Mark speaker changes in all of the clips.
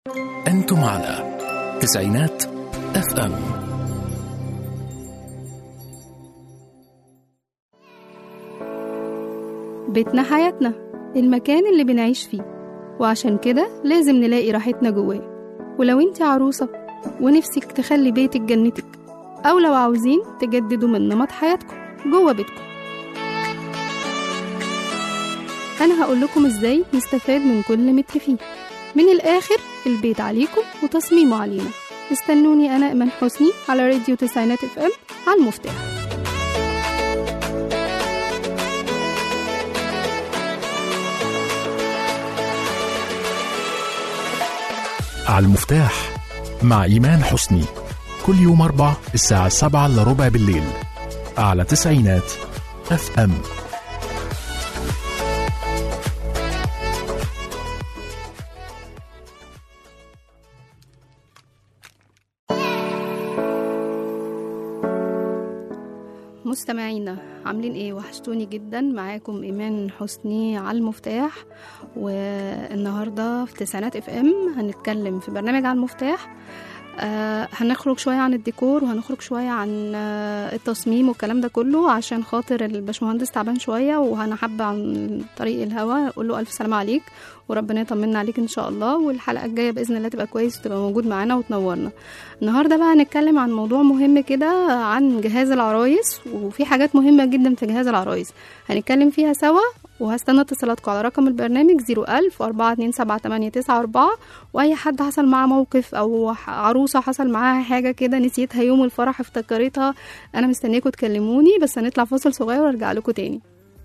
Speaker 1: أنتم على تسعينات اف ام
Speaker 2: بيتنا حياتنا المكان اللي بنعيش فيه وعشان كده لازم نلاقي راحتنا جواه ولو انت عروسة ونفسك تخلي بيتك جنتك أو لو عاوزين تجددوا من نمط حياتكم جوه بيتكم أنا هقول لكم إزاي نستفاد من كل متر فيه من الآخر البيت عليكم وتصميمه علينا استنوني أنا إيمان حسني على راديو تسعينات اف ام على المفتاح
Speaker 1: على المفتاح مع إيمان حسني كل يوم أربع الساعة سبعة إلا ربع بالليل على تسعينات اف ام
Speaker 2: مستمعينا عاملين ايه وحشتوني جدا معاكم ايمان حسني على المفتاح والنهارده في تسعينات اف ام هنتكلم في برنامج على المفتاح آه هنخرج شويه عن الديكور وهنخرج شويه عن آه التصميم والكلام ده كله عشان خاطر الباشمهندس تعبان شويه وانا حابه عن طريق الهوا اقول له الف سلامه عليك وربنا يطمنا عليك ان شاء الله والحلقه الجايه باذن الله تبقى كويس وتبقى موجود معانا وتنورنا النهارده بقى هنتكلم عن موضوع مهم كده عن جهاز العرايس وفي حاجات مهمه جدا في جهاز العرايس هنتكلم فيها سوا وهستنى اتصالاتكم على رقم البرنامج 01000 427 واي حد حصل معاه موقف او عروسه حصل معاها حاجه كده نسيتها يوم الفرح افتكرتها انا مستنيكم تكلموني بس هنطلع فاصل صغير وارجع لكم تاني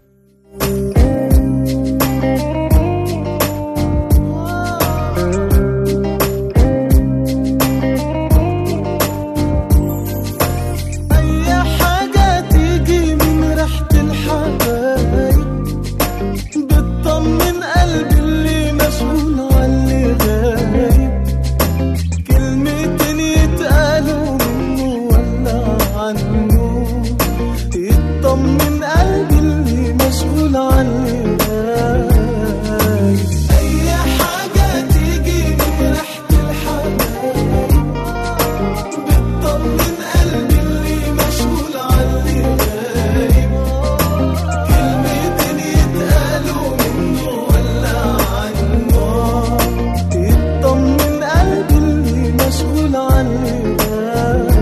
Speaker 3: أي حاجة تيجي من ريحة الحبايب بتطمن قلبي اللي مشغول عاللي غايب كلمتين يتقالوا منه ولا عنه يطمن قلبي اللي مشغول عاللي غايب أي حاجة تيجي من ريحة الحبايب بتطمن قلبي اللي مشغول عاللي غايب كلمتين يتقالوا منه ولا عنه يطمن قلبي اللي مشغول عاللي غايب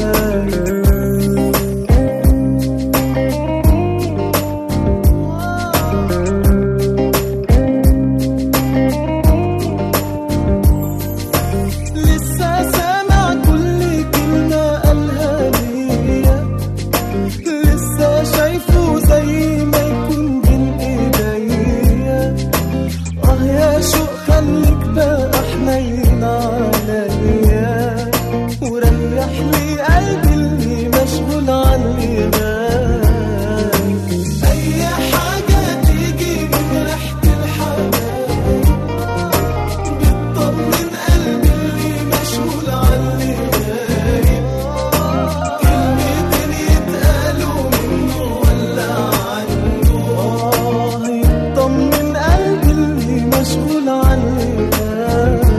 Speaker 3: لسه سامع كل كلمة قالها ليا لسه شايفه زي ما يكون بين ايديا اه يا شوق خليك بقى حنين عليا وريح لي قلبي اللي مشغول عني غايب اي حاجة تيجي من ريحة الحبايب بتطمن قلبي اللي مشغول عني غايب كلمتين يتقالوا منه ولا عنه آه يطمن قلبي اللي مشغول عني غايب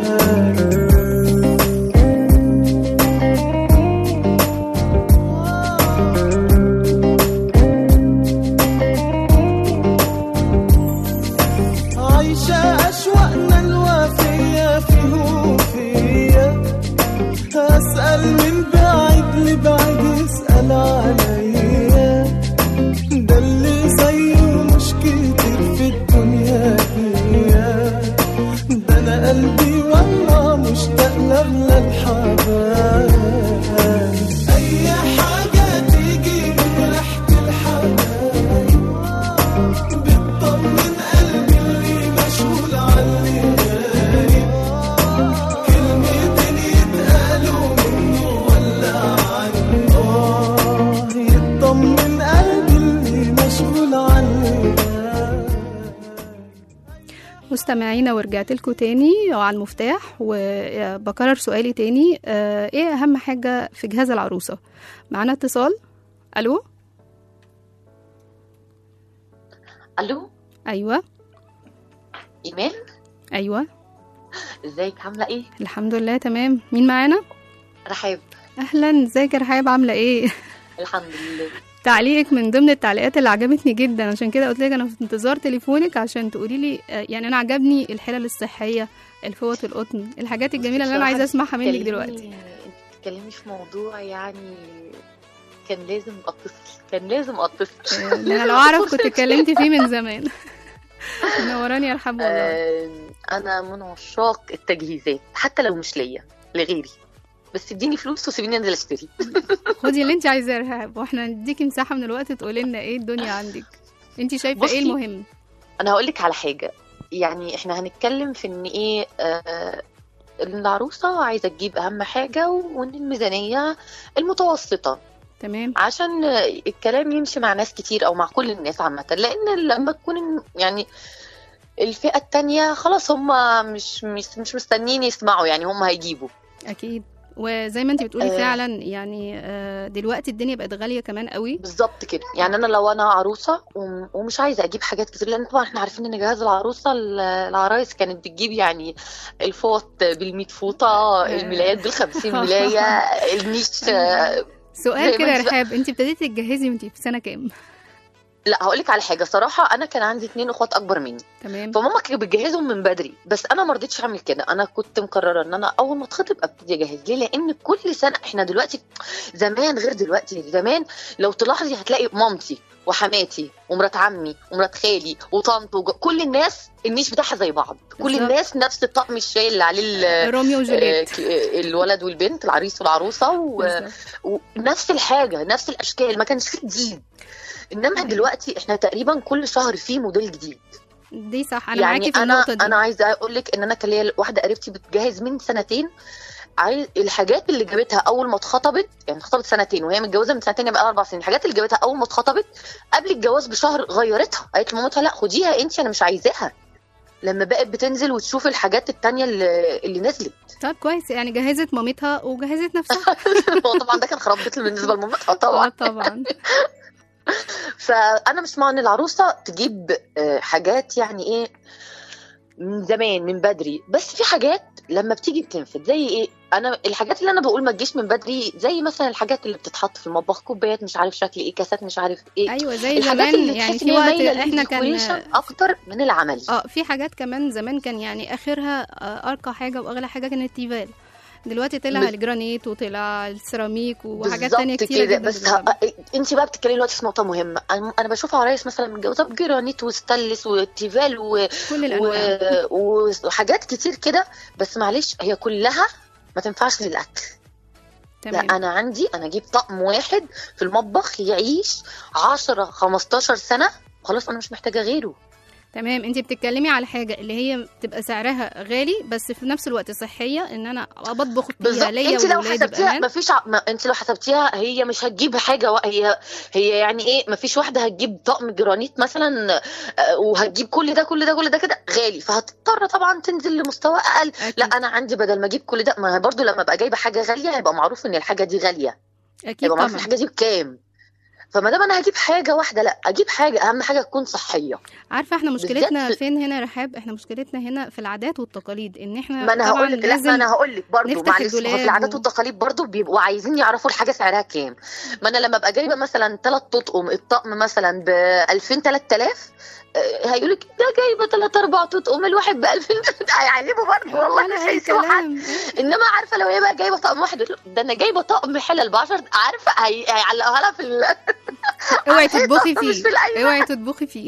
Speaker 3: عايشة أشواقنا الوافية فيه وفيا أسأل من بعيد لبعيد يسأل عليا ده اللي زيه مش كتير في الدنيا دي ده أنا قلبي والله مشتاق لأغلى الحبايب أي حاجة تيجي من ريحة الحبايب بتطمن قلبي اللي مشغول عني غايب كلمتين يتقالوا منه ولا عنه آه يطمن قلبي اللي مشغول عني غايب
Speaker 2: مستمعينا ورجعت لكم تاني على المفتاح وبكرر سؤالي تاني آه، ايه اهم حاجة في جهاز العروسة معانا اتصال الو
Speaker 4: الو
Speaker 2: ايوه
Speaker 4: ايمان
Speaker 2: ايوه
Speaker 4: ازيك عامله ايه
Speaker 2: الحمد لله تمام مين معانا
Speaker 4: رحاب
Speaker 2: اهلا ازيك يا رحاب عامله ايه
Speaker 4: الحمد لله
Speaker 2: تعليقك من ضمن التعليقات اللي عجبتني جدا عشان كده قلت لك انا في انتظار تليفونك عشان تقولي لي آه، يعني انا عجبني الحلل الصحيه الفوط القطن الحاجات الجميله اللي انا عايزه اسمعها منك دلوقتي
Speaker 4: تتكلمي في موضوع يعني كان لازم اتصل كان لازم اتصل
Speaker 2: آه، انا لو اعرف كنت اتكلمت فيه من زمان منوراني يا رحاب والله
Speaker 4: آه، انا من عشاق التجهيزات حتى لو مش ليا لغيري بس اديني فلوس وسيبيني انزل اشتري
Speaker 2: خدي اللي انت عايزاه يا رحاب واحنا نديكي مساحه من الوقت تقولي لنا ايه الدنيا عندك انت شايفه
Speaker 4: بصي،
Speaker 2: ايه المهم
Speaker 4: انا هقول لك على حاجه يعني احنا هنتكلم في ان ايه آه العروسه عايزه تجيب اهم حاجه وان الميزانيه المتوسطه
Speaker 2: تمام
Speaker 4: عشان الكلام يمشي مع ناس كتير او مع كل الناس عامه لان لما تكون يعني الفئه التانية خلاص هم مش مش مش مستنيين يسمعوا يعني هم هيجيبوا
Speaker 2: اكيد وزي ما انت بتقولي
Speaker 4: آه.
Speaker 2: فعلا يعني آه، دلوقتي الدنيا بقت غاليه كمان قوي
Speaker 4: بالظبط كده يعني انا لو انا عروسه وم- ومش عايزه اجيب حاجات كتير لان طبعا احنا عارفين ان جهاز العروسه ال- العرايس كانت بتجيب يعني الفوط بال100 فوطه الملايات بال50 ملايه النيش آه،
Speaker 2: سؤال
Speaker 4: زي
Speaker 2: كده
Speaker 4: ما
Speaker 2: يا
Speaker 4: انت-
Speaker 2: رحاب انت ابتديتي تجهزي وانت في سنه كام
Speaker 4: لا هقول لك على حاجه صراحه انا كان عندي اتنين اخوات اكبر مني
Speaker 2: تمام
Speaker 4: فماما كانت بتجهزهم من بدري بس انا ما رضيتش اعمل كده انا كنت مقرره ان انا اول ما اتخطب ابتدي اجهز ليه لان كل سنه احنا دلوقتي زمان غير دلوقتي زمان لو تلاحظي هتلاقي مامتي وحماتي ومرات عمي ومرات خالي وطنط وج... كل الناس النيش بتاعها زي بعض كل
Speaker 2: بالظبط.
Speaker 4: الناس نفس الطقم الشاي اللي عليه ال-
Speaker 2: روميو
Speaker 4: آه،
Speaker 2: وجولييت
Speaker 4: ك- الولد والبنت العريس والعروسه و...
Speaker 2: بالظبط.
Speaker 4: ونفس الحاجه نفس الاشكال ما كانش فيه جديد انما دلوقتي احنا تقريبا كل شهر فيه موديل جديد
Speaker 2: دي صح انا
Speaker 4: يعني
Speaker 2: معاكي في
Speaker 4: انا
Speaker 2: النقطه دي
Speaker 4: انا عايزه اقول لك ان انا كان ليا واحده قريبتي بتجهز من سنتين عايز الحاجات اللي جابتها اول ما اتخطبت يعني اتخطبت سنتين وهي متجوزه من سنتين يبقى اربع سنين الحاجات اللي جابتها اول ما اتخطبت قبل الجواز بشهر غيرتها قالت لمامتها لا خديها انت انا مش عايزاها لما بقت بتنزل وتشوف الحاجات التانية اللي, اللي نزلت
Speaker 2: طب كويس يعني جهزت مامتها وجهزت نفسها
Speaker 4: هو طبعا ده كان خراب بيت بالنسبه لمامتها
Speaker 2: اه
Speaker 4: طبعا
Speaker 2: طبعا
Speaker 4: فانا مش مع ان العروسه تجيب آه، حاجات يعني ايه من زمان من بدري بس في حاجات لما بتيجي بتنفد زي ايه انا الحاجات اللي انا بقول ما تجيش من بدري زي مثلا الحاجات اللي بتتحط في المطبخ كوبايات مش عارف شكل ايه كاسات مش عارف ايه
Speaker 2: ايوه زي
Speaker 4: الحاجات
Speaker 2: زمان
Speaker 4: اللي
Speaker 2: يعني
Speaker 4: تحس
Speaker 2: في
Speaker 4: ان هي
Speaker 2: وقت
Speaker 4: مايله
Speaker 2: احنا كان
Speaker 4: للديكوريشن اكتر من العملي
Speaker 2: اه في حاجات كمان زمان كان يعني اخرها آه، ارقى حاجه واغلى حاجه كانت التيفال دلوقتي طلع
Speaker 4: بال-
Speaker 2: الجرانيت وطلع السيراميك وحاجات
Speaker 4: بالظبط
Speaker 2: تانية كتيرة
Speaker 4: كده
Speaker 2: جدا
Speaker 4: بس
Speaker 2: بالظبط.
Speaker 4: انت بقى بتتكلمي دلوقتي في نقطه مهمه انا أنا بشوف عرايس مثلا متجوزه بجرانيت وستانلس وتيفال و...
Speaker 2: كل الانواع
Speaker 4: و... وحاجات كتير كده بس معلش هي كلها ما تنفعش للاكل
Speaker 2: تمام
Speaker 4: لا انا عندي انا اجيب طقم واحد في المطبخ يعيش 10 15 سنه خلاص انا مش محتاجه غيره
Speaker 2: تمام انت بتتكلمي على حاجه اللي هي بتبقى سعرها غالي بس في نفس الوقت صحيه ان انا بطبخ فيها
Speaker 4: بالظبط
Speaker 2: ليا
Speaker 4: انت لو
Speaker 2: وولادي
Speaker 4: حسبتيها
Speaker 2: بامان
Speaker 4: ما فيش ع... ما انت لو حسبتيها هي مش هتجيب حاجه و... هي هي يعني ايه ما فيش واحده هتجيب طقم جرانيت مثلا آه، وهتجيب كل ده كل ده كل ده كده غالي فهتضطر طبعا تنزل لمستوى اقل
Speaker 2: أكيد.
Speaker 4: لا انا عندي بدل ما اجيب كل ده ما هي برضو لما ابقى جايبه حاجه غاليه هيبقى معروف ان الحاجه دي غاليه
Speaker 2: اكيد
Speaker 4: يبقى معروف
Speaker 2: طبعا
Speaker 4: الحاجه دي بكام فما دام انا هجيب حاجه واحده لا اجيب حاجه اهم حاجه تكون صحيه
Speaker 2: عارفه احنا مشكلتنا
Speaker 4: بالذات في-
Speaker 2: فين هنا يا رحاب احنا مشكلتنا هنا في العادات والتقاليد ان احنا
Speaker 4: ما انا
Speaker 2: طبعا
Speaker 4: هقول لك لا
Speaker 2: لازم
Speaker 4: ما انا هقول لك برضه
Speaker 2: نفتح
Speaker 4: معلش ما هو
Speaker 2: الدولاب
Speaker 4: في العادات
Speaker 2: و-
Speaker 4: والتقاليد برضه بيبقوا عايزين يعرفوا الحاجه سعرها كام ما انا لما ابقى جايبه مثلا ثلاث تطقم الطقم مثلا ب 2000 3000 هيقول لك ده جايبه ثلاث اربع تطقم الواحد ب 2000 هيعلموا برضه والله مش
Speaker 2: ولا اي
Speaker 4: هيسيبوا حد
Speaker 2: كلام
Speaker 4: انما عارفه لو هي بقى جايبه طقم واحد يقول ده انا جايبه طقم حلل ب 10 عارفه هي- هيعلقوها لها في ال...
Speaker 2: اوعي
Speaker 4: الحيطة
Speaker 2: تطبخي
Speaker 4: مش
Speaker 2: فيه
Speaker 4: في القايمة.
Speaker 2: اوعي تطبخي فيه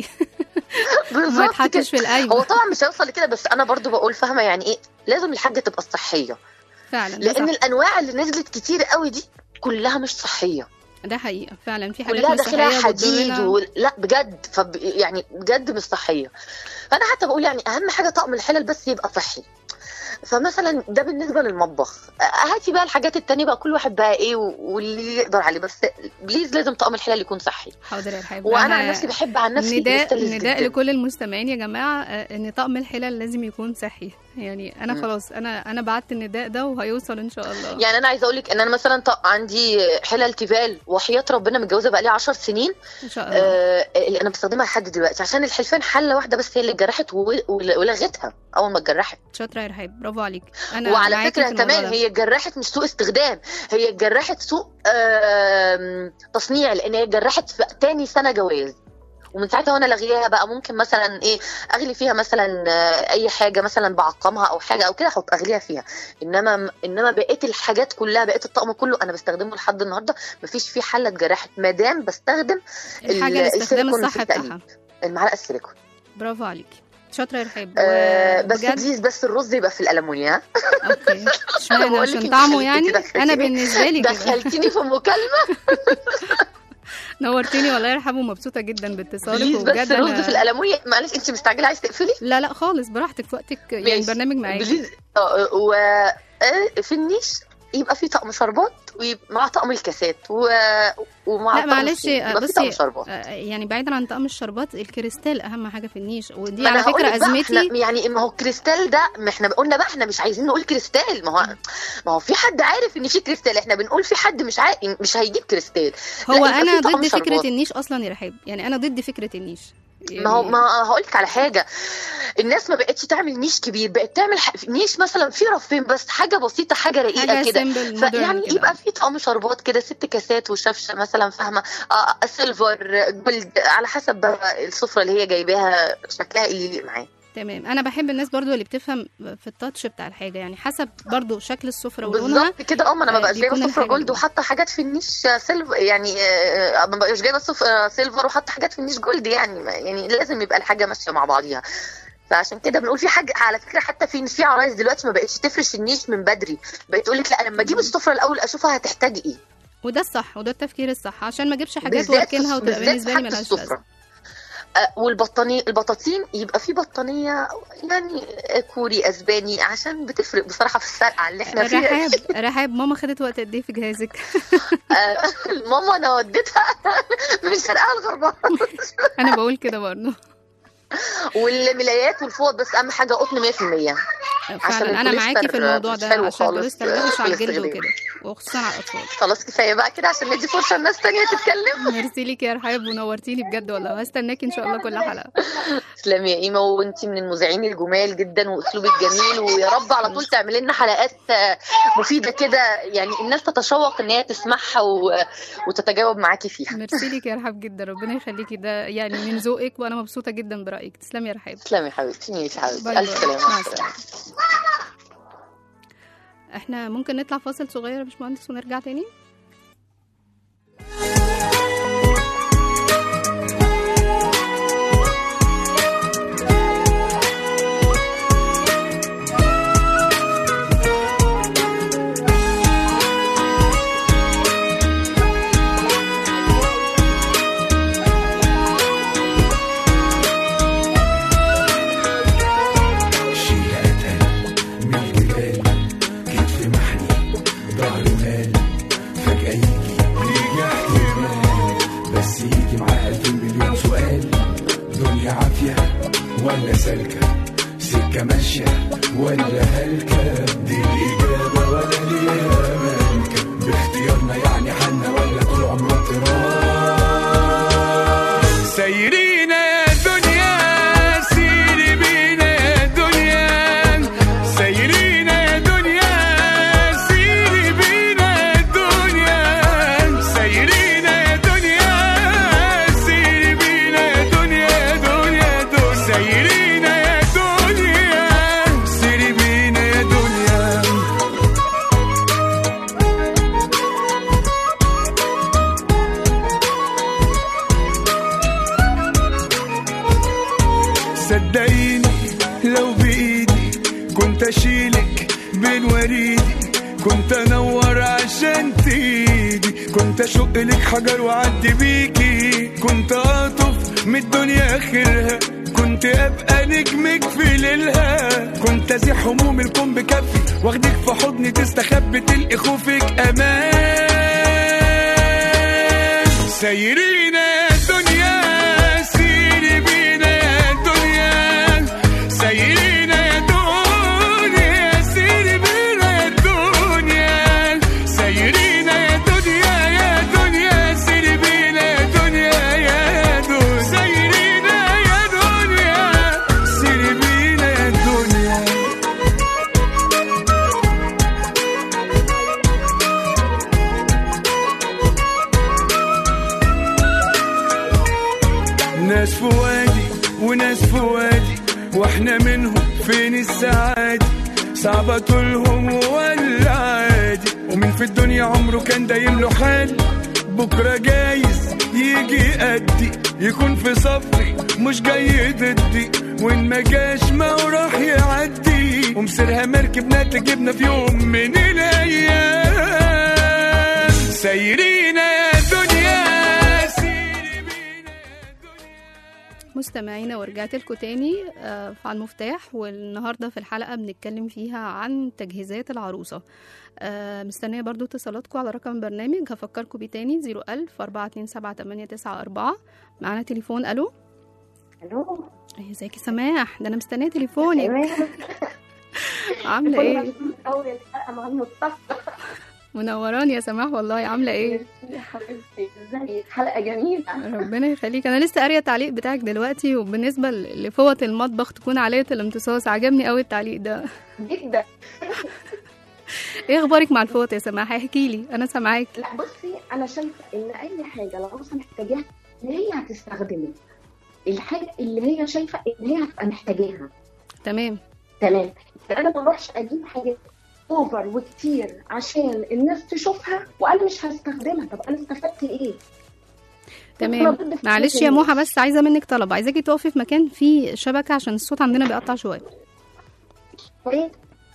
Speaker 2: ما
Speaker 4: بالظبط كده
Speaker 2: يتحطش في
Speaker 4: هو
Speaker 2: القايمه
Speaker 4: طبعا مش هيوصل لكده بس انا برضو بقول فاهمه يعني ايه لازم الحاجه تبقى صحيه
Speaker 2: فعلا ده
Speaker 4: لان
Speaker 2: صح.
Speaker 4: الانواع اللي نزلت كتير قوي دي كلها مش صحيه
Speaker 2: ده حقيقه فعلا في حاجات
Speaker 4: كلها
Speaker 2: مش
Speaker 4: داخلها
Speaker 2: صحيه
Speaker 4: حديد
Speaker 2: بتضرنا.
Speaker 4: و... لا بجد فب... يعني بجد مش صحيه فانا حتى بقول يعني اهم حاجه طقم الحلل بس يبقى صحي فمثلا ده بالنسبه للمطبخ هاتي بقى الحاجات التانية بقى كل واحد بقى ايه و- واللي يقدر عليه بس بليز لازم طقم الحلل يكون صحي
Speaker 2: حاضر يا رحاب
Speaker 4: وانا
Speaker 2: أنا
Speaker 4: عن نفسي بحب عن نفسي
Speaker 2: نداء
Speaker 4: الستانلس
Speaker 2: نداء
Speaker 4: جداً.
Speaker 2: لكل المستمعين يا جماعه آه، ان طقم الحلل لازم يكون صحي يعني انا
Speaker 4: مم.
Speaker 2: خلاص انا انا بعت النداء ده وهيوصل ان شاء الله
Speaker 4: يعني انا عايزه اقول لك ان انا مثلا طق عندي حلل تيفال وحياه ربنا متجوزه بقى لي 10 سنين
Speaker 2: ان شاء الله
Speaker 4: آه اللي انا بستخدمها لحد دلوقتي عشان الحلفان حله واحده بس هي اللي اتجرحت و- ول- ولغيتها اول ما اتجرحت
Speaker 2: شاطره يا رحاب برافو عليك انا
Speaker 4: وعلى
Speaker 2: معاكي
Speaker 4: فكره
Speaker 2: في الموضوع
Speaker 4: كمان
Speaker 2: ده.
Speaker 4: هي جرحت مش سوء استخدام هي جرحت سوء آم، تصنيع لان هي جرحت في تاني سنه جواز ومن ساعتها وانا لغيها بقى ممكن مثلا ايه اغلي فيها مثلا آه، اي حاجه مثلا بعقمها او حاجه او كده احط اغليها فيها انما انما بقيه الحاجات كلها بقيه الطقم كله انا بستخدمه لحد النهارده مفيش فيه حله اتجرحت ما دام بستخدم
Speaker 2: الحاجه
Speaker 4: ال-
Speaker 2: الاستخدام
Speaker 4: السيليكون
Speaker 2: الصح
Speaker 4: في التقليد.
Speaker 2: بتاعها
Speaker 4: المعلقه السيليكون
Speaker 2: برافو عليكي شاطره يا رحاب
Speaker 4: آه بس
Speaker 2: وبجد-
Speaker 4: بليز بس الرز يبقى في الالمونيا ها؟
Speaker 2: اوكي اشمعنى
Speaker 4: بقول لك
Speaker 2: عشان
Speaker 4: انت
Speaker 2: طعمه
Speaker 4: خليتي
Speaker 2: يعني
Speaker 4: دخلتيني-
Speaker 2: انا بالنسبه لي كده
Speaker 4: دخلتيني في مكالمه
Speaker 2: نورتيني والله يا رحاب ومبسوطه جدا باتصالك
Speaker 4: بليز بس
Speaker 2: وبجد
Speaker 4: الرز
Speaker 2: انا
Speaker 4: في الالمونيا معلش انت مستعجله عايز تقفلي
Speaker 2: لا لا خالص براحتك في وقتك يعني
Speaker 4: ماشي.
Speaker 2: البرنامج معاكي
Speaker 4: بليز آه، و آه، في النيش يبقى في طقم شربات ويبقى مع طقم الكاسات و... ومع
Speaker 2: لا
Speaker 4: طقم
Speaker 2: معلش
Speaker 4: الصين. يبقى في
Speaker 2: بصي
Speaker 4: طقم شربات
Speaker 2: آه، يعني بعيدا عن طقم الشربات الكريستال اهم حاجه في النيش ودي
Speaker 4: ما
Speaker 2: على
Speaker 4: أنا
Speaker 2: فكره
Speaker 4: هقولك بقى
Speaker 2: ازمتي
Speaker 4: احنا يعني ما هو الكريستال ده ما احنا قلنا بقى احنا مش عايزين نقول كريستال ما هو ما هو في حد عارف ان في كريستال احنا بنقول في حد مش عارف مش هيجيب كريستال لا،
Speaker 2: هو
Speaker 4: يبقى
Speaker 2: انا
Speaker 4: في طقم
Speaker 2: ضد فكره
Speaker 4: شربات.
Speaker 2: النيش اصلا يا رحاب يعني انا ضد فكره النيش
Speaker 4: ما هو ما هقول لك على حاجه الناس ما بقتش تعمل نيش كبير بقت تعمل ح... نيش مثلا فيه رفين بس حاجه بسيطه حاجه رقيقه
Speaker 2: حاجه
Speaker 4: كده
Speaker 2: سيمبل
Speaker 4: فيعني يبقى في طقم شربات كده ست كاسات وشفشه مثلا فاهمه آه سيلفر جولد على حسب بقى السفره اللي هي جايباها شكلها اللي يليق معاه
Speaker 2: تمام انا بحب الناس برضو اللي بتفهم في التاتش بتاع الحاجه يعني حسب برضو شكل السفره ولونها
Speaker 4: بالظبط كده اه ما انا ما
Speaker 2: آه،
Speaker 4: بقاش جايبه
Speaker 2: بيكون
Speaker 4: سفره
Speaker 2: الحاجة
Speaker 4: جولد
Speaker 2: دي.
Speaker 4: وحاطه حاجات في النيش سيلفر يعني آه، ما بقاش جايبه صف- آه، سيلفر وحاطه حاجات في النيش جولد يعني ما- يعني لازم يبقى الحاجه ماشيه مع بعضيها فعشان كده بنقول في حاجه على فكره حتى في في عرايس دلوقتي ما بقتش تفرش النيش من بدري بقت تقول لك لا لما اجيب السفره الاول اشوفها هتحتاج ايه
Speaker 2: وده الصح وده التفكير الصح عشان ما اجيبش حاجات
Speaker 4: بالذات
Speaker 2: واركنها وتبقى
Speaker 4: بالذات
Speaker 2: بالنسبه لي
Speaker 4: حتى
Speaker 2: ملهاش
Speaker 4: السفرة.
Speaker 2: لازمه
Speaker 4: آه، والبطانيه البطاطين يبقى في بطانيه يعني كوري اسباني عشان بتفرق بصراحه في السرقه اللي احنا فيها
Speaker 2: رحاب رحاب ماما خدت وقت قد ايه في جهازك
Speaker 4: آه، ماما انا وديتها من شرقها لغربها
Speaker 2: انا بقول كده برضه
Speaker 4: والملايات والفوط بس اهم حاجه قطن 100%
Speaker 2: فعلا انا معاكي في
Speaker 4: البوليستر
Speaker 2: الموضوع
Speaker 4: مش
Speaker 2: ده
Speaker 4: حلو
Speaker 2: عشان
Speaker 4: خالص
Speaker 2: البوليستر وحش على
Speaker 4: في
Speaker 2: الجلد
Speaker 4: الاستخدام.
Speaker 2: وكده وخصوصا على الاطفال
Speaker 4: خلاص كفايه بقى كده عشان ندي فرصه لناس تانية تتكلم
Speaker 2: ميرسي ليكي يا رحاب ونورتيني بجد والله وهستناكي ان شاء الله كل حلقه
Speaker 4: تسلمي يا ايما وانت من المذيعين الجمال جدا واسلوبك جميل ويا رب على طول تعملي لنا حلقات آه، مفيده كده يعني الناس تتشوق ان هي تسمعها و... وتتجاوب معاكي فيها
Speaker 2: ميرسي ليكي يا رحاب جدا ربنا يخليكي ده يعني من ذوقك وانا مبسوطه جدا برايك تسلمي يا رحاب
Speaker 4: تسلمي يا حبيبتي ماشي يا
Speaker 2: باي
Speaker 4: حبيبتي الف
Speaker 2: باي.
Speaker 4: سلامه
Speaker 2: مع
Speaker 4: مع السلامه
Speaker 2: احنا ممكن نطلع فاصل صغير يا باشمهندس ونرجع تاني
Speaker 3: شيلة أتقل من الجبال كتف محني ظهر مال فجأة يجي يجي احتمال بس يجي معاه ألف مليون سؤال دنيا عافية ولا سالكة سكة ماشية ولا هلكة دي الإجابة ولا ليها مالكة باختيارنا يعني حنا ولا طول عمرنا تراب سايرين يا دنيا سيري بينا يا دنيا سايرين يا دنيا سيري بينا يا دنيا سايرين يا دنيا سيري بينا يا دنيا يا دنيا دنيا سايرين يا دنيا سيري بينا يا دنيا صدقيني لو بايدي كنت اشيلك بين وريدي كنت انور عشان تيجي كنت اشق لك حجر واعدي بيكي كنت اطف من الدنيا اخرها كنت ابقى نجمك في ليلها كنت ازيح هموم الكون بكفي واخدك في حضني تستخبي تلقي خوفك امان سايرين يا دنيا سيري بينا يا دنيا سايرين يا دنيا سيري بينا يا دنيا سايرين يا دنيا يا دنيا سيري بينا يا دنيا يا دنيا سايرين يا دنيا سيري بينا يا دنيا فين السعادة صعبة طولهم ولا عادي ومين في الدنيا عمره كان دايم له حال بكرة جايز يجي قدي يكون في صفي مش جاي ضدي وإن ما جاش ما هو راح يعدي ومسيرها مركبنا تجيبنا في يوم من الأيام سايرين يا دنيا سيري بينا يا دنيا
Speaker 2: مستمعينا ورجعت لكم تاني آه، على المفتاح والنهارده في الحلقه بنتكلم فيها عن تجهيزات العروسه آه، مستنيه برضو اتصالاتكم على رقم البرنامج هفكركم بيه تاني 01000 427 معانا تليفون الو
Speaker 5: الو
Speaker 2: إيه، ازيك يا سماح ده انا مستنيه تليفونك
Speaker 5: ايمان
Speaker 2: عامله ايه
Speaker 5: اول حلقه مع المصطفى
Speaker 2: منوراني يا سماح والله عامله ايه
Speaker 5: يا حبيبتي ازيك حلقه جميله
Speaker 2: ربنا يخليك انا لسه قاريه التعليق بتاعك دلوقتي وبالنسبه ل- لفوط المطبخ تكون عاليه الامتصاص عجبني قوي التعليق ده
Speaker 5: جدا
Speaker 2: ايه اخبارك مع الفوط يا سماح احكي لي انا سامعاك
Speaker 5: لا بصي انا شايفه ان اي حاجه العروسه محتاجاها اللي هي هتستخدمها الحاجه اللي هي شايفه ان هي هتبقى محتاجاها
Speaker 2: تمام
Speaker 5: تمام انا ما اروحش اجيب حاجه اوفر وكتير عشان الناس تشوفها وانا مش هستخدمها طب انا استفدت ايه
Speaker 2: تمام
Speaker 5: ضد فكرة
Speaker 2: معلش يا
Speaker 5: الناس.
Speaker 2: موحة بس عايزة منك طلب عايزاكي تقفي في مكان فيه شبكة عشان الصوت عندنا بيقطع شوية
Speaker 5: ايه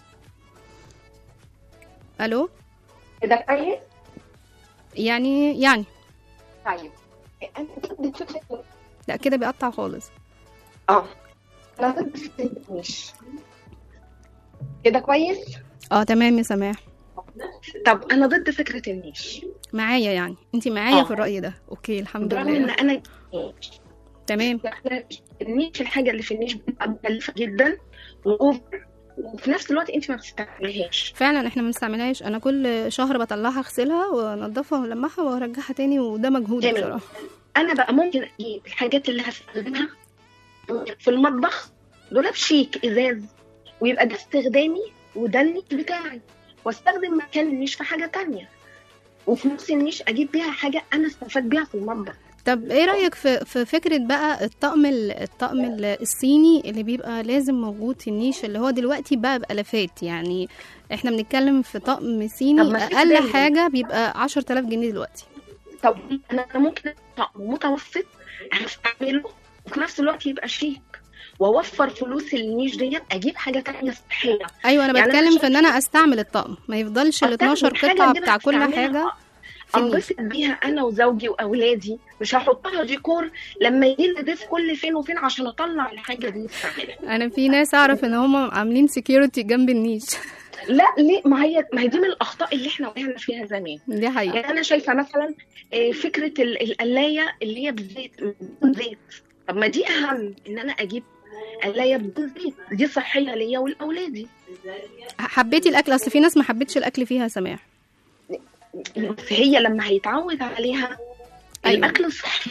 Speaker 2: ألو
Speaker 5: ده كويس
Speaker 2: يعني يعني
Speaker 5: طيب انا ضد فكره
Speaker 2: لا كده بيقطع خالص
Speaker 5: اه انا ضد فكره النيش كده كويس
Speaker 2: اه تمام يا سماح
Speaker 5: طب انا ضد فكره النيش
Speaker 2: معايا يعني انت معايا
Speaker 5: آه.
Speaker 2: في الرأي ده اوكي الحمد
Speaker 5: برغم ان
Speaker 2: لله
Speaker 5: انا
Speaker 2: تمام
Speaker 5: احنا النيش الحاجه اللي في النيش بتبقى مكلفه جدا واوفر وفي نفس الوقت انت ما بتستعملهاش
Speaker 2: فعلا احنا ما بنستعملهاش انا كل شهر بطلعها اغسلها وانضفها والمعها وارجعها تاني وده مجهود
Speaker 5: تمام.
Speaker 2: بصراحة
Speaker 5: انا بقى ممكن اجيب الحاجات اللي هستخدمها في المطبخ دولاب شيك ازاز ويبقى ده استخدامي وده النيش بتاعي واستخدم مكان النيش في حاجه تانية وفي نفس النيش اجيب بيها حاجه انا استفاد بيها في المطبخ
Speaker 2: طب ايه رأيك في في فكرة بقى الطقم ال- الطقم ال- الصيني اللي بيبقى لازم موجود في النيش اللي هو دلوقتي بقى بألافات يعني احنا بنتكلم في طقم
Speaker 5: طب
Speaker 2: صيني
Speaker 5: ما في
Speaker 2: اقل
Speaker 5: بدايل.
Speaker 2: حاجة بيبقى 10000 جنيه دلوقتي
Speaker 5: طب انا أنا ممكن طقم متوسط هستعمله وفي نفس الوقت يبقى شيك واوفر فلوس النيش ديت اجيب حاجه تانية صحيه
Speaker 2: ايوه انا
Speaker 5: يعني أنا
Speaker 2: بتكلم
Speaker 5: شايفة-
Speaker 2: في ان انا استعمل الطقم ما يفضلش ال 12
Speaker 5: حاجة
Speaker 2: قطعة
Speaker 5: أجيبها
Speaker 2: بتاع كل
Speaker 5: أستعملها.
Speaker 2: حاجة في النيش
Speaker 5: انبسط بيها انا وزوجي واولادي مش هحطها ديكور لما يجي لي ضيف كل فين وفين عشان اطلع الحاجه دي استعملها
Speaker 2: انا في ناس اعرف ان هم عاملين سكيورتي جنب النيش
Speaker 5: لا ليه ما هي ما هي دي من الاخطاء اللي احنا وقعنا فيها زمان
Speaker 2: دي حقيقة
Speaker 5: يعني انا شايفه مثلا آه، فكره ال- القلايه اللي هي بالزيت بدون زيت طب ما دي اهم ان انا اجيب قلايه بدون زيت دي صحيه ليا ولاولادي
Speaker 2: حبيتي الاكل اصل في ناس ما حبتش الاكل فيها يا سماح
Speaker 5: بس هي لما هيتعود عليها
Speaker 2: أيوة.
Speaker 5: أيوة. الاكل الصحي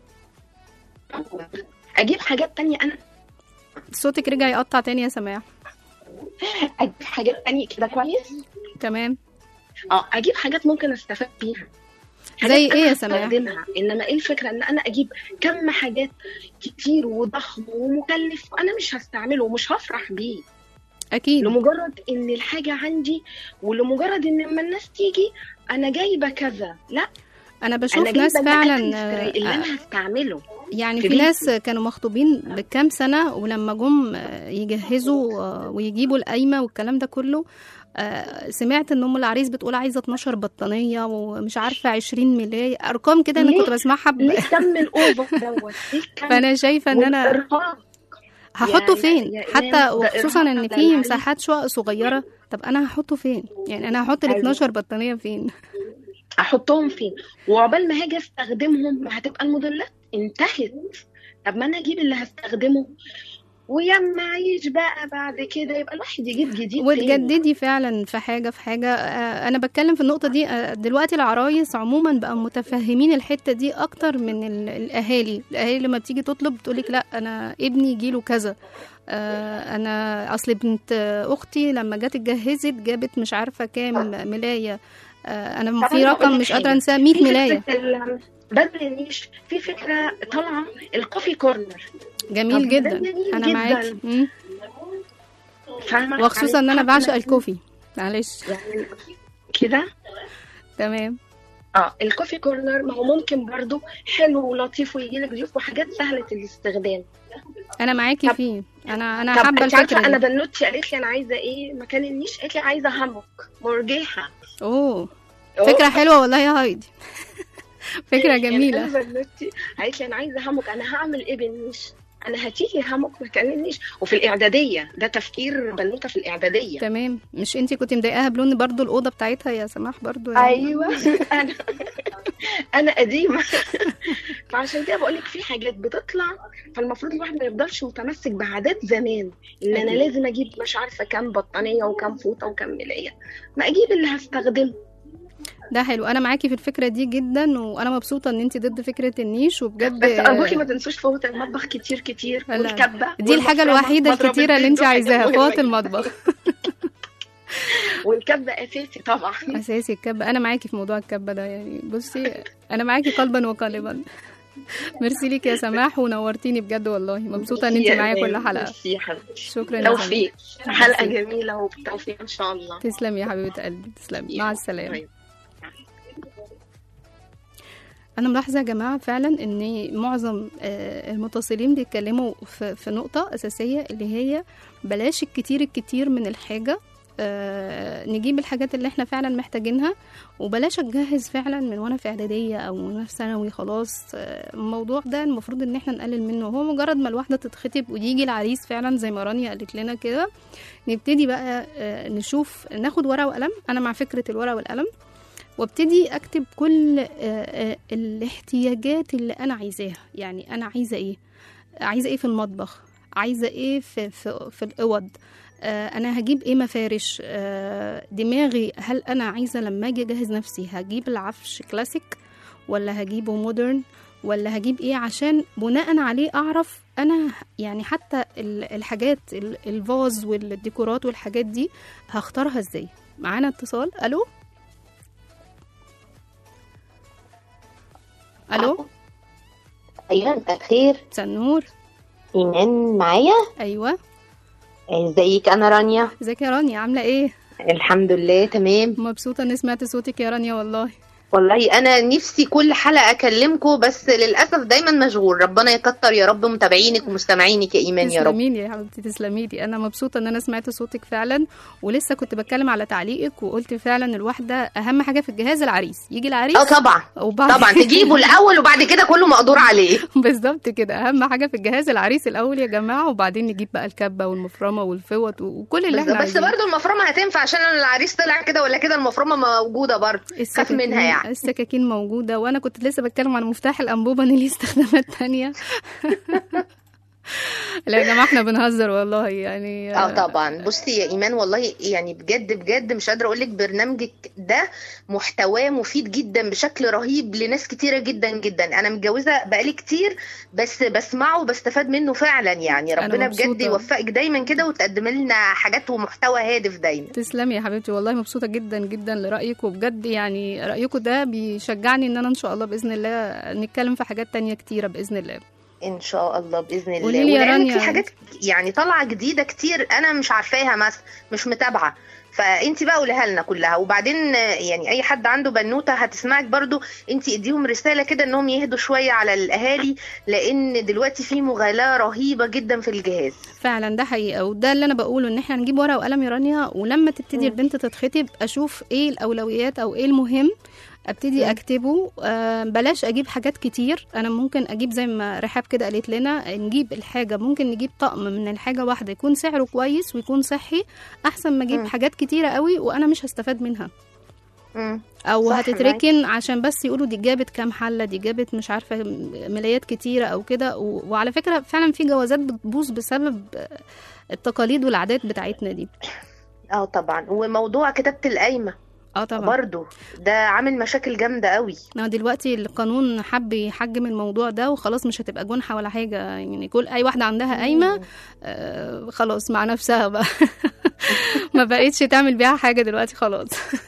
Speaker 5: اجيب حاجات تانية انا
Speaker 2: صوتك رجع يقطع تاني يا سماح
Speaker 5: اجيب حاجات تانية كده كويس
Speaker 2: تمام
Speaker 5: اه اجيب حاجات ممكن استفاد بيها
Speaker 2: زي
Speaker 5: حاجات
Speaker 2: إيه
Speaker 5: أنا
Speaker 2: يا سماح؟
Speaker 5: هستخدمها. انما ايه الفكره ان انا اجيب كم حاجات كتير وضخم ومكلف وانا مش هستعمله ومش هفرح بيه
Speaker 2: اكيد
Speaker 5: لمجرد ان الحاجه عندي ولمجرد ان لما الناس تيجي انا جايبه كذا لا
Speaker 2: انا بشوف
Speaker 5: انا جايبه
Speaker 2: ناس
Speaker 5: ده
Speaker 2: فعلا
Speaker 5: أنا اللي
Speaker 2: آه،
Speaker 5: انا هستعمله
Speaker 2: يعني
Speaker 5: في
Speaker 2: في
Speaker 5: بيتي.
Speaker 2: ناس كانوا مخطوبين بكام سنة ولما جم آه، يجهزوا آه، ويجيبوا القايمة والكلام ده كله آه، سمعت ان ام العريس بتقول عايزه 12 بطانيه ومش عارفه 20 ملايه ارقام كده انا
Speaker 5: ليه؟
Speaker 2: كنت بسمعها ب...
Speaker 5: ليه كم الاوفر دوت ليه كم
Speaker 2: فانا شايفه ان انا
Speaker 5: والإرهاق؟
Speaker 2: هحطه
Speaker 5: يا-
Speaker 2: فين
Speaker 5: يا
Speaker 2: حتى
Speaker 5: إمام، ده
Speaker 2: وخصوصا
Speaker 5: إرهاق
Speaker 2: ان
Speaker 5: على
Speaker 2: في
Speaker 5: العريس.
Speaker 2: مساحات شقق صغيره طب انا هحطه فين يعني انا هحط ال
Speaker 5: أيوة.
Speaker 2: 12 بطانيه فين
Speaker 5: احطهم فين وعقبال ما هاجي استخدمهم ما هتبقى الموديلات انتهت طب ما انا اجيب اللي هستخدمه ويما اعيش بقى بعد كده يبقى الواحد يجيب جديد تاني.
Speaker 2: وتجددي فعلا في حاجه في حاجه آه، انا بتكلم في النقطه دي آه، دلوقتي العرايس عموما بقى متفهمين الحته دي اكتر من ال- الاهالي الاهالي لما بتيجي تطلب بتقولك لا انا ابني يجيله كذا آه، انا اصل بنت آه، اختي لما جت اتجهزت جابت مش عارفه كام ملايه آه، انا
Speaker 5: طب
Speaker 2: في
Speaker 5: أنا
Speaker 2: رقم
Speaker 5: هقول لك
Speaker 2: مش قادره
Speaker 5: حاجة.
Speaker 2: انساه 100
Speaker 5: في
Speaker 2: ملايه
Speaker 5: فكرة ال- بدل النيش في فكره طالعه الكوفي كورنر
Speaker 2: جميل
Speaker 5: طب ده
Speaker 2: جدا
Speaker 5: جميل
Speaker 2: انا
Speaker 5: جداً.
Speaker 2: معاكي مم.
Speaker 5: فاهمه
Speaker 2: وخصوصا ان انا
Speaker 5: يعني
Speaker 2: بعشق
Speaker 5: حابة
Speaker 2: الكوفي معلش
Speaker 5: يعني كده
Speaker 2: تمام
Speaker 5: اه الكوفي كورنر ما هو ممكن برضو حلو ولطيف ويجي لك ضيوف وحاجات سهله الاستخدام
Speaker 2: انا معاكي
Speaker 5: طب-
Speaker 2: فيه انا انا
Speaker 5: طب
Speaker 2: حابه
Speaker 5: انت عارفه
Speaker 2: الفكره
Speaker 5: انا
Speaker 2: دي.
Speaker 5: بنوتي قالت لي انا عايزه ايه مكان النيش قالت لي عايزه همك مرجيحه
Speaker 2: اوه فكره حلوه والله يا هايدي فكره
Speaker 5: يعني
Speaker 2: جميله
Speaker 5: انا بنوتي قالت لي انا عايزه همك انا هعمل ايه بالنيش انا هتيجي همك مكان النيش وفي الاعداديه ده تفكير بنوته في الاعداديه
Speaker 2: تمام مش انتي كنت مضايقاها بلون برضو الاوضه بتاعتها يا سماح برضو يعني.
Speaker 5: ايوه انا انا قديمه فعشان كده بقول لك في حاجات بتطلع فالمفروض الواحد ما يفضلش متمسك بعادات زمان ان انا
Speaker 2: أكيد.
Speaker 5: لازم اجيب مش عارفه كام بطانيه وكام فوطه وكام ملايه ما اجيب اللي هستخدمه
Speaker 2: ده حلو انا معاكي في الفكره دي جدا وانا مبسوطه ان انتي ضد فكره النيش وبجد
Speaker 5: بس ارجوكي ما تنسوش فوط المطبخ كتير كتير
Speaker 2: لا.
Speaker 5: والكبه
Speaker 2: دي الحاجه
Speaker 5: والمفرمة،
Speaker 2: الوحيده
Speaker 5: مضرب
Speaker 2: الكتيره اللي
Speaker 5: البيض
Speaker 2: انتي
Speaker 5: ده حاجة
Speaker 2: عايزاها
Speaker 5: مهمة
Speaker 2: فوط
Speaker 5: جدا.
Speaker 2: المطبخ
Speaker 5: والكبه اساسي طبعا
Speaker 2: اساسي الكبه انا معاكي في موضوع الكبه ده يعني بصي انا معاكي قلبا وقالبا ميرسي ليك يا سماح ونورتيني بجد والله مبسوطه ان انت
Speaker 5: يا
Speaker 2: معايا كل
Speaker 5: إيمان،
Speaker 2: حلقه
Speaker 5: ميرسي يا حبيبتي
Speaker 2: شكرا يا سماح
Speaker 5: توفيق حلقه جميله وبالتوفيق ان شاء الله
Speaker 2: تسلمي يا حبيبه قلبي تسلمي مع السلامه
Speaker 5: طيب.
Speaker 2: انا ملاحظه يا جماعه فعلا ان معظم آه، المتصلين بيتكلموا في في نقطه اساسيه اللي هي بلاش الكتير الكتير من الحاجه آه، نجيب الحاجات اللي احنا فعلا محتاجينها وبلاش اتجهز فعلا من وانا في اعداديه او من وانا في ثانوي خلاص آه، الموضوع ده المفروض ان احنا نقلل منه هو مجرد ما الواحده تتخطب ويجي العريس فعلا زي ما رانيا قالت لنا كده نبتدي بقى آه، نشوف ناخد ورقه وقلم انا مع فكره الورقه والقلم وابتدي اكتب كل آه، آه، الاحتياجات اللي انا عايزاها يعني انا عايزه ايه عايزه ايه في المطبخ عايزه ايه في في, في الاوض آه، انا هجيب ايه مفارش آه، دماغي هل انا عايزه لما اجي اجهز نفسي هجيب العفش كلاسيك ولا هجيبه مودرن ولا هجيب ايه عشان بناء عليه اعرف انا يعني حتى ال- الحاجات ال- الفاز والديكورات والحاجات دي هختارها ازاي معانا اتصال الو الو
Speaker 6: ايوه مساء الخير
Speaker 2: مساء النور
Speaker 6: ايمان معايا
Speaker 2: ايوه
Speaker 6: ازيك انا رانيا
Speaker 2: ازيك يا رانيا عامله ايه
Speaker 6: الحمد لله تمام
Speaker 2: مبسوطه اني سمعت صوتك يا رانيا والله
Speaker 6: والله انا نفسي كل حلقه اكلمكم بس للاسف دايما مشغول ربنا يكتر يا رب متابعينك ومستمعينك يا ايمان يا رب
Speaker 2: تسلمي لي يا حبيبتي تسلمي لي انا مبسوطه ان انا سمعت صوتك فعلا ولسه كنت بتكلم على تعليقك وقلت فعلا الواحده اهم حاجه في الجهاز العريس يجي العريس
Speaker 6: اه طبعا
Speaker 2: وبعد
Speaker 6: طبعا تجيبه الاول وبعد كده كله مقدور عليه
Speaker 2: بالظبط كده اهم حاجه في الجهاز العريس الاول يا جماعه وبعدين نجيب بقى الكبه والمفرمه والفوط وكل اللي احنا
Speaker 6: بس
Speaker 2: عايزينه
Speaker 6: برضه المفرمه هتنفع عشان انا العريس طلع كده ولا كده المفرمه موجوده برضه خاف
Speaker 2: السكاكين
Speaker 6: منها يعني
Speaker 2: السكاكين موجودة وأنا كنت لسه بتكلم عن مفتاح الأنبوبة إن ليه استخدامات تانية لا يا جماعة احنا بنهزر والله يعني
Speaker 6: اه طبعا بصي يا ايمان والله يعني بجد بجد مش قادره اقول لك برنامجك ده محتواه مفيد جدا بشكل رهيب لناس كتيره جدا جدا انا متجوزه بقالي كتير بس بسمعه وبستفاد منه فعلا يعني
Speaker 2: أنا
Speaker 6: ربنا بجد
Speaker 2: مبسوطة.
Speaker 6: يوفقك دايما كده وتقدم لنا حاجات ومحتوى هادف دايما
Speaker 2: تسلمي يا حبيبتي والله مبسوطة جدا جدا لرأيك وبجد يعني رأيكم ده بيشجعني إن أنا إن شاء الله بإذن الله نتكلم في حاجات تانية كتيرة بإذن الله
Speaker 6: ان شاء الله باذن الله
Speaker 2: قولي لي يا
Speaker 6: ولعلمك
Speaker 2: رانيا.
Speaker 6: في حاجات يعني طالعه جديده كتير انا مش عارفاها مثلا مش متابعه فانت بقى قوليها لنا كلها وبعدين آه، يعني اي حد عنده بنوته هتسمعك برضو انت اديهم رساله كده انهم يهدوا شويه على الاهالي لان دلوقتي في مغالاه رهيبه جدا في الجهاز
Speaker 2: فعلا ده حقيقة وده اللي أنا بقوله إن احنا نجيب ورقة وقلم يا رانيا ولما تبتدي البنت تتخطب أشوف إيه الأولويات أو إيه المهم ابتدي اكتبه آه بلاش اجيب حاجات كتير انا ممكن اجيب زي ما رحاب كده قالت لنا نجيب الحاجه ممكن نجيب طقم من الحاجه واحده يكون سعره كويس ويكون صحي احسن ما اجيب
Speaker 6: مم.
Speaker 2: حاجات كتيره قوي وانا مش هستفاد منها
Speaker 6: مم.
Speaker 2: او
Speaker 6: صح،
Speaker 2: هتتركن عشان بس يقولوا دي جابت كام حله دي جابت مش عارفه ملايات كتيره او كده و... وعلى فكره فعلا في جوازات بتبوظ بسبب التقاليد والعادات بتاعتنا دي
Speaker 6: اه طبعا وموضوع كتابه القايمه
Speaker 2: اه طبعا
Speaker 6: برضو ده عامل مشاكل جامده قوي
Speaker 2: انا دلوقتي القانون حب يحجم الموضوع ده وخلاص مش هتبقى جنحه ولا حاجه يعني كل اي واحده عندها قايمه آه خلاص مع نفسها بقى ما بقتش تعمل بيها حاجه دلوقتي خلاص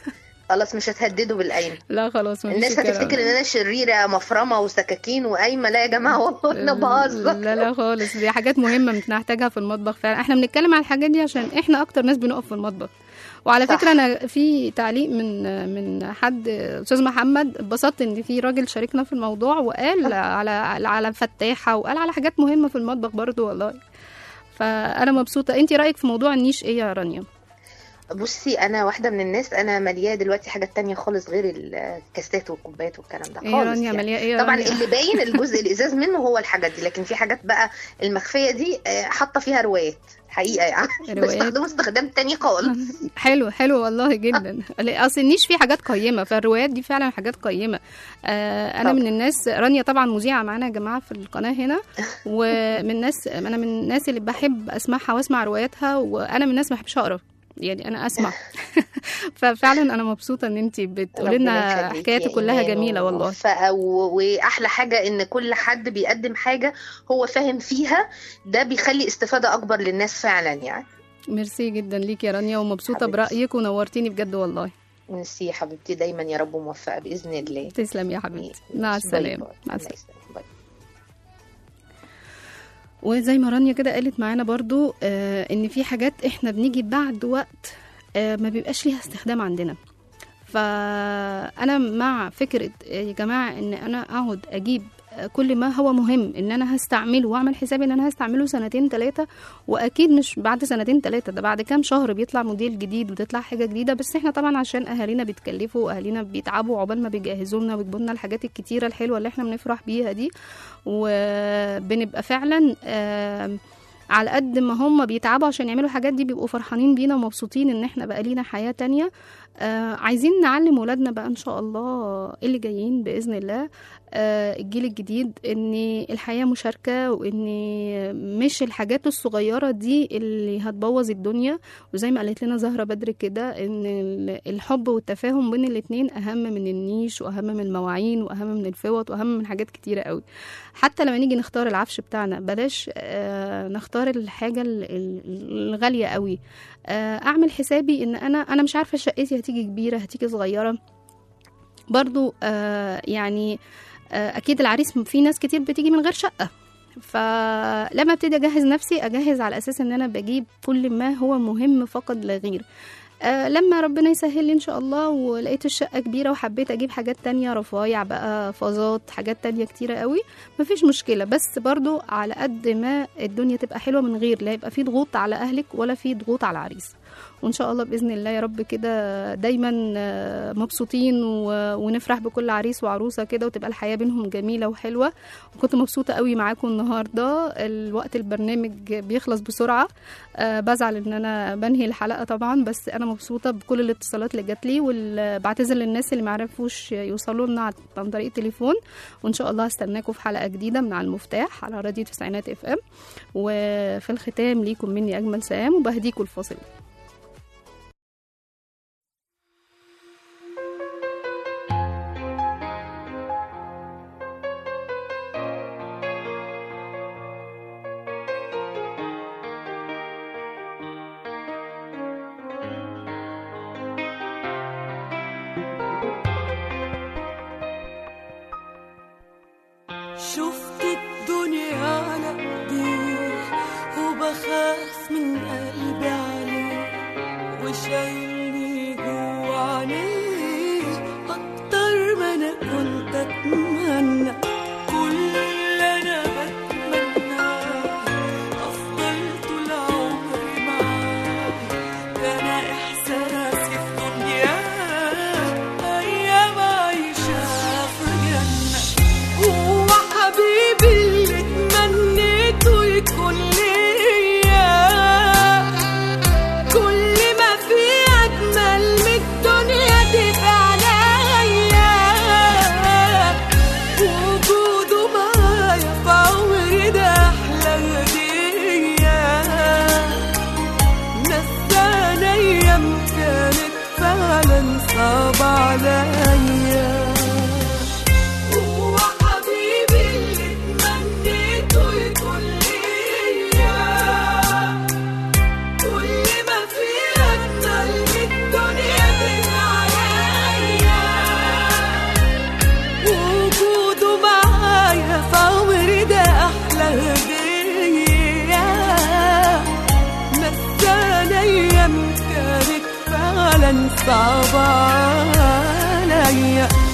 Speaker 6: خلاص مش هتهددوا بالقايمه
Speaker 2: لا خلاص مفيش
Speaker 6: الناس
Speaker 2: الكلام
Speaker 6: هتفتكر
Speaker 2: ده.
Speaker 6: ان انا شريره مفرمه وسكاكين وقايمه لا يا جماعه والله انا بهزر
Speaker 2: لا لا خالص دي حاجات مهمه بنحتاجها في المطبخ فعلا احنا بنتكلم على الحاجات دي عشان احنا اكتر ناس بنقف في المطبخ وعلى
Speaker 6: صح.
Speaker 2: فكره انا في تعليق من من حد استاذ محمد اتبسطت ان في راجل شاركنا في الموضوع وقال على على فتاحه وقال على حاجات مهمه في المطبخ برضو والله فانا مبسوطه انت رايك في موضوع النيش ايه يا رانيا
Speaker 6: بصي انا واحده من الناس انا ملياه دلوقتي حاجات تانية خالص غير الكاسات والكوبايات والكلام ده
Speaker 2: ايه
Speaker 6: خالص
Speaker 2: يا رانيا
Speaker 6: يعني.
Speaker 2: مليئه ايه يا
Speaker 6: طبعا
Speaker 2: رانيا؟
Speaker 6: اللي باين الجزء الازاز منه هو الحاجات دي لكن في حاجات بقى المخفيه دي آه، حاطه فيها روايات حقيقه يعني
Speaker 2: روايات.
Speaker 6: بستخدمه استخدام تاني خالص
Speaker 2: حلو حلو والله جدا اصل النيش فيه حاجات قيمه فالروايات دي فعلا حاجات قيمه آه انا
Speaker 6: طبعا.
Speaker 2: من الناس رانيا طبعا مذيعه معانا يا جماعه في القناه هنا ومن الناس انا من الناس اللي بحب اسمعها واسمع رواياتها وانا من الناس ما بحبش اقرا يعني انا اسمع ففعلا انا مبسوطه ان انت بتقولي لنا
Speaker 6: ربنا يخليكي
Speaker 2: حكاياتك
Speaker 6: يا
Speaker 2: كلها
Speaker 6: إيمان
Speaker 2: جميله والله
Speaker 6: وموفقة و- واحلى حاجه ان كل حد بيقدم حاجه هو فاهم فيها ده بيخلي استفاده اكبر للناس فعلا يعني
Speaker 2: ميرسي جدا ليك يا رانيا ومبسوطه
Speaker 6: حبيبتي.
Speaker 2: برايك ونورتيني بجد والله
Speaker 6: ميرسي يا حبيبتي دايما يا رب موفقه باذن الله
Speaker 2: تسلم يا حبيبتي مع
Speaker 6: باي
Speaker 2: السلامه
Speaker 6: باي.
Speaker 2: مع السلامه
Speaker 6: باي.
Speaker 2: وزي ما رانيا كده قالت معانا برضو آه ان في حاجات احنا بنيجي بعد وقت آه ما بيبقاش ليها استخدام عندنا فانا مع فكره آه، يا جماعه ان انا اقعد اجيب آه، كل ما هو مهم ان انا هستعمله واعمل حسابي ان انا هستعمله سنتين ثلاثه واكيد مش بعد سنتين ثلاثه ده بعد كام شهر بيطلع موديل جديد وتطلع حاجه جديده بس احنا طبعا عشان اهالينا بيتكلفوا واهالينا بيتعبوا عقبال ما بيجهزوا لنا ويجيبوا لنا الحاجات الكتيره الحلوه اللي احنا بنفرح بيها دي وبنبقى فعلا آم، على قد ما هم بيتعبوا عشان يعملوا الحاجات دي بيبقوا فرحانين بينا ومبسوطين ان احنا بقى لينا حياة تانية آه عايزين نعلم ولادنا بقى ان شاء الله اللي جايين باذن الله آه الجيل الجديد ان الحياة مشاركة وان مش الحاجات الصغيرة دي اللي هتبوظ الدنيا وزي ما قالت لنا زهرة بدر كده ان ال- الحب والتفاهم بين الاتنين اهم من النيش واهم من المواعين واهم من الفوط واهم من حاجات كتيرة قوي حتى لما نيجي نختار العفش بتاعنا بلاش آه نختار الحاجة ال- ال- الغالية قوي آه اعمل حسابي ان انا انا مش عارفة شقتي هتيجي كبيرة هتيجي صغيرة برضو آه يعني آه اكيد العريس في ناس كتير بتيجي من غير شقة فلما ابتدي اجهز نفسي اجهز على اساس ان انا بجيب كل ما هو مهم فقط لا غير آه لما ربنا يسهل لي ان شاء الله ولقيت الشقه كبيره وحبيت اجيب حاجات تانية رفايع بقى فازات حاجات تانية كتيره قوي مفيش مشكله بس برضو على قد ما الدنيا تبقى حلوه من غير لا يبقى في ضغوط على اهلك ولا في ضغوط على العريس وان شاء الله باذن الله يا رب كده دايما آه، مبسوطين و- ونفرح بكل عريس وعروسه كده وتبقى الحياه بينهم جميله وحلوه وكنت مبسوطه قوي معاكم النهارده الوقت البرنامج بيخلص بسرعه آه، بزعل ان انا بنهي الحلقه طبعا بس انا مبسوطه بكل الاتصالات اللي جات لي وبعتذر للناس اللي معرفوش يوصلوا لنا عن طريق التليفون وان شاء الله هستناكم في حلقه جديده من على المفتاح على راديو تسعينات اف ام وفي الختام ليكم مني اجمل سلام وبهديكم الفاصل
Speaker 7: شفت الدنيا على ايديه وبخاف من قلبي عليه وشايلني جوا عينيه اكتر ما انا كنت اتمنى كل اللي انا بتمناه افضل طول عمري معاه كان احساسي في دنيا ايام عايشه في جنه هو حبيبي اللي تمنيته يكون ليا كل ما في اجمل من الدنيا تبقى عليا وجوده معايا في عمري ده احلى هديه نساني ايام كانت فعلا صعبة عليا هو حبيبي اللي تمنيته يكون ليا كل ما في أجمل من الدنيا تبقى عليا فعلا صعب عليا